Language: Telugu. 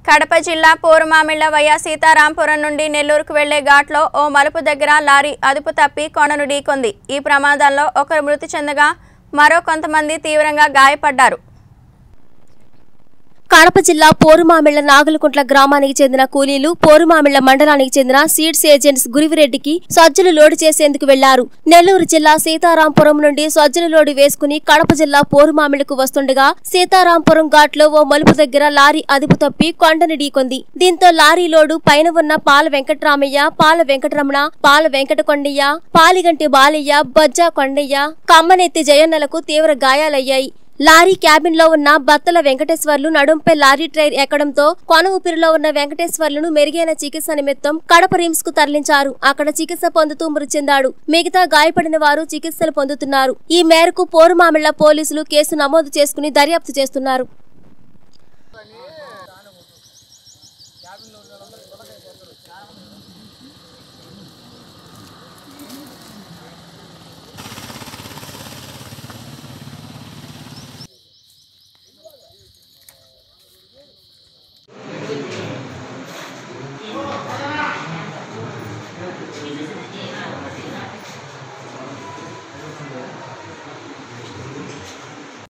కడప జిల్లా పోరుమామిళ్ల వయ్య సీతారాంపురం నుండి నెల్లూరుకు వెళ్లే ఘాట్లో ఓ మలుపు దగ్గర లారీ అదుపు తప్పి కొండను ఢీకొంది ఈ ప్రమాదంలో ఒకరు మృతి చెందగా మరో కొంతమంది తీవ్రంగా గాయపడ్డారు కడప జిల్లా పోరుమామిళ్ల నాగులకుంట్ల గ్రామానికి చెందిన కూలీలు పోరుమామిళ్ల మండలానికి చెందిన సీడ్స్ ఏజెంట్స్ గురివిరెడ్డికి సజ్జలు లోడు చేసేందుకు వెళ్లారు నెల్లూరు జిల్లా సీతారాంపురం నుండి సజ్జలు లోడు వేసుకుని కడప జిల్లా పోరుమామిళ్లకు వస్తుండగా సీతారాంపురం ఘాట్లో ఓ మలుపు దగ్గర లారీ అదుపు తప్పి కొండని ఢీకొంది దీంతో లారీ లోడు పైన ఉన్న పాల వెంకటరామయ్య పాల వెంకటరమణ పాల వెంకట కొండయ్య పాలిగంటి బాలయ్య బొజ్జా కొండయ్య కమ్మనెత్తి జయన్నలకు తీవ్ర గాయాలయ్యాయి లారీ క్యాబిన్ లో ఉన్న బత్తల వెంకటేశ్వర్లు నడుంపై లారీ ట్రైర్ ఎక్కడంతో కొన ఊపిరిలో ఉన్న వెంకటేశ్వర్లను మెరుగైన చికిత్స నిమిత్తం కడప రిమ్స్ కు తరలించారు అక్కడ చికిత్స పొందుతూ మృతి చెందాడు మిగతా గాయపడిన వారు చికిత్సలు పొందుతున్నారు ఈ మేరకు పోరుమామిళ్ల పోలీసులు కేసు నమోదు చేసుకుని దర్యాప్తు చేస్తున్నారు